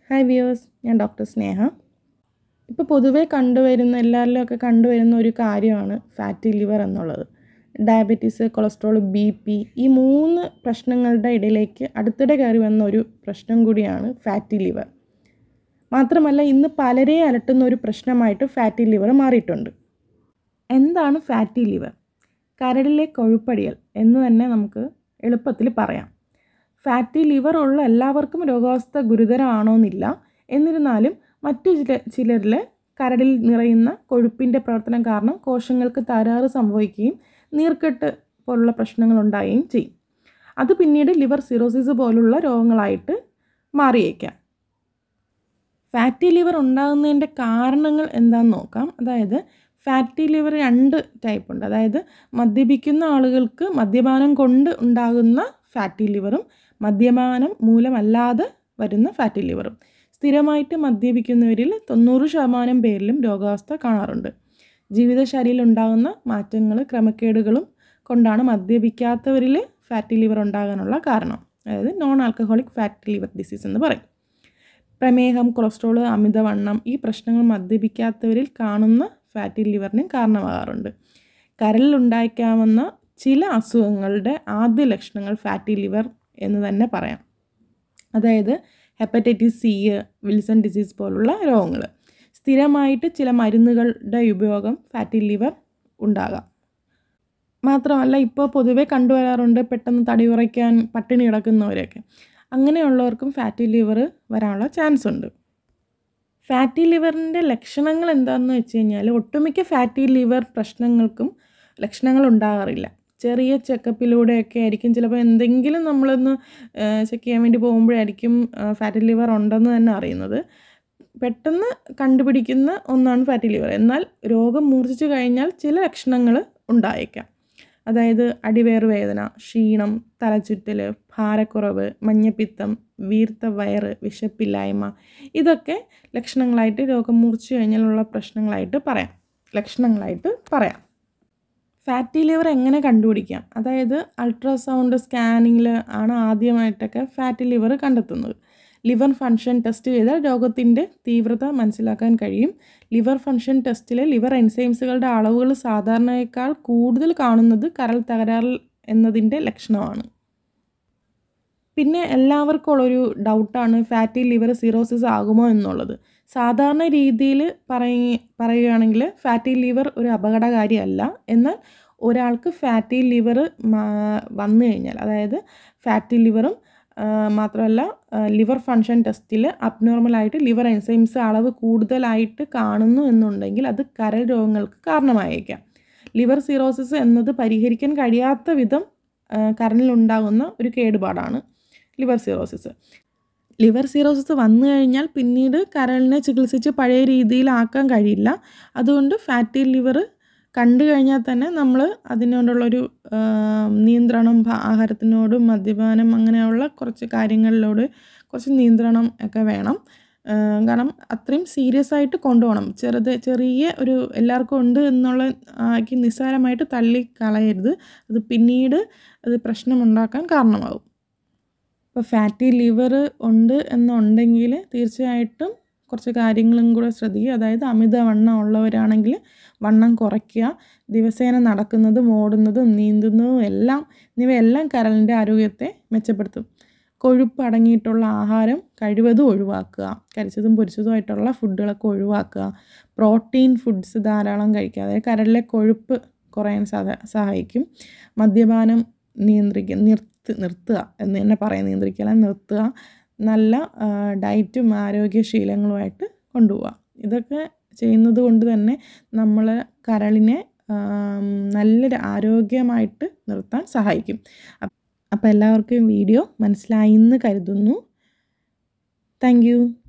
hi viewers ഞാൻ doctor Sneha ഇപ്പോൾ പൊതുവേ കണ്ടുവരുന്ന എല്ലാവരിലും ഒക്കെ കണ്ടുവരുന്ന ഒരു കാര്യമാണ് ഫാറ്റി ലിവർ എന്നുള്ളത് ഡയബറ്റീസ് കൊളസ്ട്രോൾ ബി പി ഈ മൂന്ന് പ്രശ്നങ്ങളുടെ ഇടയിലേക്ക് അടുത്തിടെ കയറി വന്ന ഒരു പ്രശ്നം കൂടിയാണ് ഫാറ്റി ലിവർ മാത്രമല്ല ഇന്ന് പലരെ അലട്ടുന്ന ഒരു പ്രശ്നമായിട്ട് ഫാറ്റി ലിവർ മാറിയിട്ടുണ്ട് എന്താണ് ഫാറ്റി ലിവർ കരളിലെ കൊഴുപ്പടിയൽ എന്ന് തന്നെ നമുക്ക് എളുപ്പത്തിൽ പറയാം ഫാറ്റി ലിവർ ഉള്ള എല്ലാവർക്കും രോഗാവസ്ഥ ഗുരുതരമാണോന്നില്ല എന്നിരുന്നാലും മറ്റു ചില ചിലരിൽ കരടിൽ നിറയുന്ന കൊഴുപ്പിൻ്റെ പ്രവർത്തനം കാരണം കോശങ്ങൾക്ക് തകരാറ് സംഭവിക്കുകയും നീർക്കെട്ട് പോലുള്ള പ്രശ്നങ്ങൾ ഉണ്ടാവുകയും ചെയ്യും അത് പിന്നീട് ലിവർ സിറോസിസ് പോലുള്ള രോഗങ്ങളായിട്ട് മാറിയേക്കാം ഫാറ്റി ലിവർ ഉണ്ടാകുന്നതിൻ്റെ കാരണങ്ങൾ എന്താണെന്ന് നോക്കാം അതായത് ഫാറ്റി ലിവർ രണ്ട് ടൈപ്പ് ഉണ്ട് അതായത് മദ്യപിക്കുന്ന ആളുകൾക്ക് മദ്യപാനം കൊണ്ട് ഉണ്ടാകുന്ന ഫാറ്റി ലിവറും മദ്യപാനം മൂലമല്ലാതെ വരുന്ന ഫാറ്റി ലിവറും സ്ഥിരമായിട്ട് മദ്യപിക്കുന്നവരിൽ തൊണ്ണൂറ് ശതമാനം പേരിലും രോഗാവസ്ഥ കാണാറുണ്ട് ജീവിതശൈലിയിൽ ഉണ്ടാകുന്ന മാറ്റങ്ങൾ ക്രമക്കേടുകളും കൊണ്ടാണ് മദ്യപിക്കാത്തവരിൽ ഫാറ്റി ലിവർ ഉണ്ടാകാനുള്ള കാരണം അതായത് non alcoholic fatty liver disease എന്ന് പറയും പ്രമേഹം കൊളസ്ട്രോൾ അമിതവണ്ണം ഈ പ്രശ്നങ്ങൾ മദ്യപിക്കാത്തവരിൽ കാണുന്ന ഫാറ്റി ലിവറിന് കാരണമാകാറുണ്ട് കരളിലുണ്ടായേക്കാവുന്ന ചില അസുഖങ്ങളുടെ ആദ്യ ലക്ഷണങ്ങൾ ഫാറ്റി ലിവർ എന്ന് തന്നെ പറയാം അതായത് ഹെപ്പറ്റൈറ്റിസ് സി വിൽസൺ ഡിസീസ് പോലുള്ള രോഗങ്ങൾ സ്ഥിരമായിട്ട് ചില മരുന്നുകളുടെ ഉപയോഗം ഫാറ്റി ലിവർ ഉണ്ടാകാം മാത്രമല്ല ഇപ്പോൾ പൊതുവെ കണ്ടുവരാറുണ്ട് പെട്ടെന്ന് തടി കുറയ്ക്കാൻ പട്ടിണി കിടക്കുന്നവരൊക്കെ അങ്ങനെയുള്ളവർക്കും ഫാറ്റി ലിവർ വരാനുള്ള ചാൻസ് ഉണ്ട് ഫാറ്റി ലിവറിൻ്റെ ലക്ഷണങ്ങൾ എന്താണെന്ന് വെച്ച് കഴിഞ്ഞാൽ ഒട്ടുമിക്ക ഫാറ്റി ലിവർ പ്രശ്നങ്ങൾക്കും ലക്ഷണങ്ങൾ ഉണ്ടാകാറില്ല ചെറിയ ചെക്കപ്പിലൂടെയൊക്കെ ആയിരിക്കും ചിലപ്പോൾ എന്തെങ്കിലും നമ്മളൊന്ന് ചെക്ക് ചെയ്യാൻ വേണ്ടി പോകുമ്പോഴായിരിക്കും ഫാറ്റി ലിവർ ഉണ്ടെന്ന് തന്നെ അറിയുന്നത് പെട്ടെന്ന് കണ്ടുപിടിക്കുന്ന ഒന്നാണ് ഫാറ്റി ലിവർ എന്നാൽ രോഗം മൂർച്ഛിച്ചു കഴിഞ്ഞാൽ ചില ലക്ഷണങ്ങൾ ഉണ്ടായേക്കാം അതായത് അടിവയറ് വേദന ക്ഷീണം തലചുറ്റൽ ഭാരക്കുറവ് മഞ്ഞപ്പിത്തം വീർത്ത വയറ് വിശപ്പില്ലായ്മ ഇതൊക്കെ ലക്ഷണങ്ങളായിട്ട് രോഗം മൂർച്ഛിച്ചു കഴിഞ്ഞാലുള്ള പ്രശ്നങ്ങളായിട്ട് പറയാം ലക്ഷണങ്ങളായിട്ട് പറയാം ഫാറ്റി ലിവർ എങ്ങനെ കണ്ടുപിടിക്കാം അതായത് അൾട്രാസൗണ്ട് സ്കാനിങ്ങിൽ ആണ് ആദ്യമായിട്ടൊക്കെ ഫാറ്റി ലിവർ കണ്ടെത്തുന്നത് ലിവർ ഫങ്ഷൻ ടെസ്റ്റ് ചെയ്താൽ രോഗത്തിൻ്റെ തീവ്രത മനസ്സിലാക്കാൻ കഴിയും ലിവർ ഫങ്ഷൻ ടെസ്റ്റിൽ ലിവർ എൻസൈംസുകളുടെ അളവുകൾ സാധാരണയേക്കാൾ കൂടുതൽ കാണുന്നത് കരൾ തകരാറിൽ എന്നതിൻ്റെ ലക്ഷണമാണ് പിന്നെ എല്ലാവർക്കും ഉള്ളൊരു ഡൗട്ടാണ് ഫാറ്റി ലിവർ സിറോസിസ് ആകുമോ എന്നുള്ളത് സാധാരണ രീതിയിൽ പറയ പറയുകയാണെങ്കിൽ ഫാറ്റി ലിവർ ഒരു അപകടകാരിയല്ല എന്നാൽ ഒരാൾക്ക് ഫാറ്റി ലിവർ വന്നു കഴിഞ്ഞാൽ അതായത് ഫാറ്റി ലിവറും മാത്രമല്ല ലിവർ ഫങ്ഷൻ ടെസ്റ്റിൽ അബ്നോർമലായിട്ട് ലിവർ എൻസൈംസ് അളവ് കൂടുതലായിട്ട് കാണുന്നു എന്നുണ്ടെങ്കിൽ അത് കരൾ രോഗങ്ങൾക്ക് കാരണമായേക്കാം ലിവർ സിറോസിസ് എന്നത് പരിഹരിക്കാൻ കഴിയാത്ത വിധം കരളിലുണ്ടാകുന്ന ഒരു കേടുപാടാണ് ലിവർ സിറോസിസ് ലിവർ സിറോസിസ് വന്നു കഴിഞ്ഞാൽ പിന്നീട് കരളിനെ ചികിത്സിച്ച് പഴയ രീതിയിലാക്കാൻ കഴിയില്ല അതുകൊണ്ട് ഫാറ്റി ലിവർ കണ്ടു കഴിഞ്ഞാൽ തന്നെ നമ്മൾ അതിനോടുള്ളൊരു നിയന്ത്രണം ആഹാരത്തിനോടും മദ്യപാനം അങ്ങനെയുള്ള കുറച്ച് കാര്യങ്ങളിലോട് കുറച്ച് നിയന്ത്രണം ഒക്കെ വേണം കാരണം അത്രയും സീരിയസ് ആയിട്ട് കൊണ്ടുപോകണം ചെറുത് ചെറിയ ഒരു എല്ലാവർക്കും ഉണ്ട് എന്നുള്ള ആക്കി നിസ്സാരമായിട്ട് തള്ളി കളയരുത് അത് പിന്നീട് അത് പ്രശ്നമുണ്ടാക്കാൻ കാരണമാകും ഇപ്പോൾ ഫാറ്റി ലിവർ ഉണ്ട് എന്നുണ്ടെങ്കിൽ തീർച്ചയായിട്ടും കുറച്ച് കാര്യങ്ങളും കൂടെ ശ്രദ്ധിക്കുക അതായത് അമിതവണ്ണം ഉള്ളവരാണെങ്കിൽ വണ്ണം കുറയ്ക്കുക ദിവസേന നടക്കുന്നതും ഓടുന്നതും നീന്തുന്നതും എല്ലാം എന്നിവയെല്ലാം കരളിൻ്റെ ആരോഗ്യത്തെ മെച്ചപ്പെടുത്തും കൊഴുപ്പ് അടങ്ങിയിട്ടുള്ള ആഹാരം കഴിവതും ഒഴിവാക്കുക കരിച്ചതും പൊരിച്ചതുമായിട്ടുള്ള ഫുഡുകളൊക്കെ ഒഴിവാക്കുക പ്രോട്ടീൻ ഫുഡ്സ് ധാരാളം കഴിക്കുക അതായത് കരളിലെ കൊഴുപ്പ് കുറയാൻ സഹായിക്കും മദ്യപാനം നിയന്ത്രിക്കുക നിർത്ത് നിർത്തുക എന്ന് തന്നെ പറയാം നിയന്ത്രിക്കുക നിർത്തുക നല്ല ഡയറ്റും ആരോഗ്യശീലങ്ങളുമായിട്ട് കൊണ്ടുപോവുക ഇതൊക്കെ ചെയ്യുന്നത് കൊണ്ട് തന്നെ നമ്മൾ കരളിനെ നല്ലൊരു ആരോഗ്യമായിട്ട് നിർത്താൻ സഹായിക്കും അപ്പോൾ എല്ലാവർക്കും വീഡിയോ മനസ്സിലായി എന്ന് കരുതുന്നു താങ്ക്